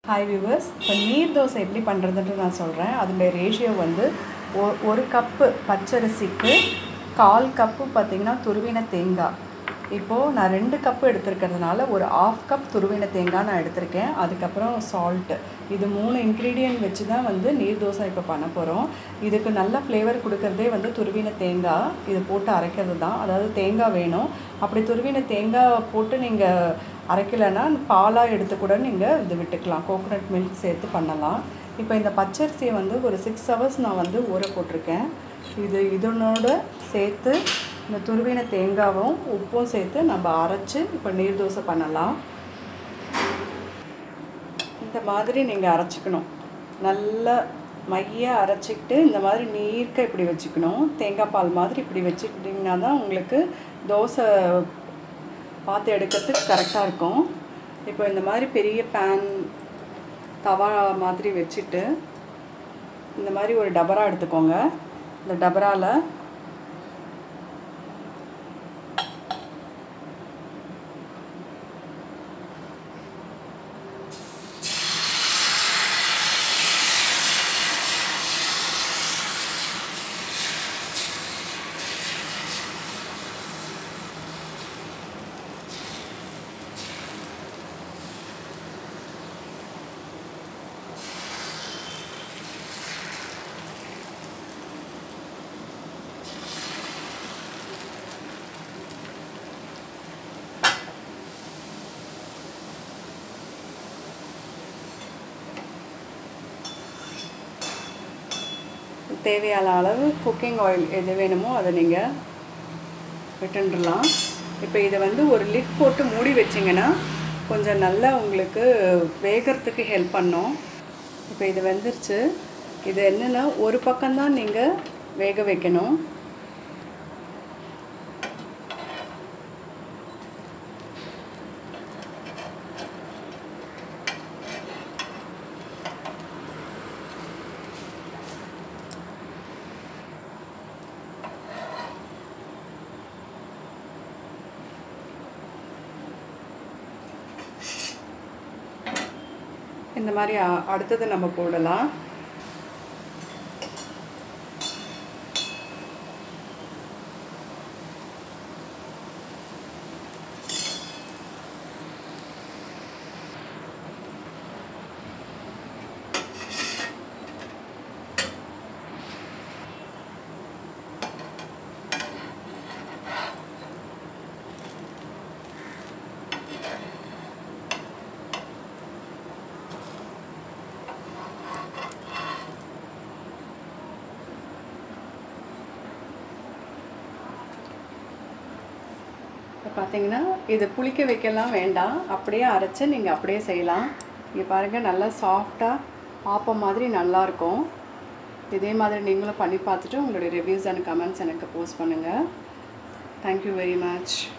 hi viewers இப்போ நீர் தோசை எப்படி பண்ணுறதுன்ட்டு நான் சொல்கிறேன் அதில் ரேஷியோ வந்து ஒ ஒரு கப்பு பச்சரிசிக்கு கால் கப்பு பார்த்திங்கன்னா துருவின தேங்காய் இப்போது நான் ரெண்டு கப்பு எடுத்துருக்கிறதுனால ஒரு ஆஃப் கப் துருவின தேங்காய் நான் எடுத்திருக்கேன் அதுக்கப்புறம் சால்ட்டு இது மூணு இன்க்ரீடியன்ட் வச்சு தான் வந்து நீர் தோசை இப்போ பண்ண போகிறோம் இதுக்கு நல்ல ஃப்ளேவர் கொடுக்கறதே வந்து துருவின தேங்காய் இது போட்டு அரைக்கிறது தான் அதாவது தேங்காய் வேணும் அப்படி துருவின தேங்காய் போட்டு நீங்கள் அரைக்கலைன்னா பாலாக எடுத்து கூட நீங்கள் இது விட்டுக்கலாம் கோகோனட் மில்க் சேர்த்து பண்ணலாம் இப்போ இந்த பச்சரிசியை வந்து ஒரு சிக்ஸ் ஹவர்ஸ் நான் வந்து ஊற போட்டிருக்கேன் இது இதனோட சேர்த்து இந்த துருவின தேங்காவும் உப்பும் சேர்த்து நம்ம அரைச்சி இப்போ நீர் தோசை பண்ணலாம் இந்த மாதிரி நீங்கள் அரைச்சிக்கணும் நல்லா மையாக அரைச்சிக்கிட்டு இந்த மாதிரி நீர்க்க இப்படி வச்சுக்கணும் தேங்காய் பால் மாதிரி இப்படி வச்சுக்கிட்டிங்கன்னா தான் உங்களுக்கு தோசை பார்த்து எடுக்கிறதுக்கு கரெக்டாக இருக்கும் இப்போ இந்த மாதிரி பெரிய பேன் தவா மாதிரி வச்சுட்டு இந்த மாதிரி ஒரு டபரா எடுத்துக்கோங்க இந்த டபராவில் தேவையான அளவு குக்கிங் ஆயில் எது வேணுமோ அதை நீங்கள் விட்டுடலாம் இப்போ இதை வந்து ஒரு லிட் போட்டு மூடி வச்சிங்கன்னா கொஞ்சம் நல்லா உங்களுக்கு வேகிறதுக்கு ஹெல்ப் பண்ணும் இப்போ இது வந்துருச்சு இது என்னென்னா ஒரு பக்கம்தான் நீங்கள் வேக வைக்கணும் இந்த மாதிரி அடுத்தது நம்ம போடலாம் இப்போ பார்த்தீங்கன்னா இது புளிக்க வைக்கலாம் வேண்டாம் அப்படியே அரைச்சி நீங்கள் அப்படியே செய்யலாம் இங்கே பாருங்கள் நல்லா சாஃப்டாக ஆப்பம் மாதிரி நல்லாயிருக்கும் இதே மாதிரி நீங்களும் பண்ணி பார்த்துட்டு உங்களுடைய ரிவ்யூஸ் அண்ட் கமெண்ட்ஸ் எனக்கு போஸ்ட் பண்ணுங்கள் தேங்க்யூ வெரி மச்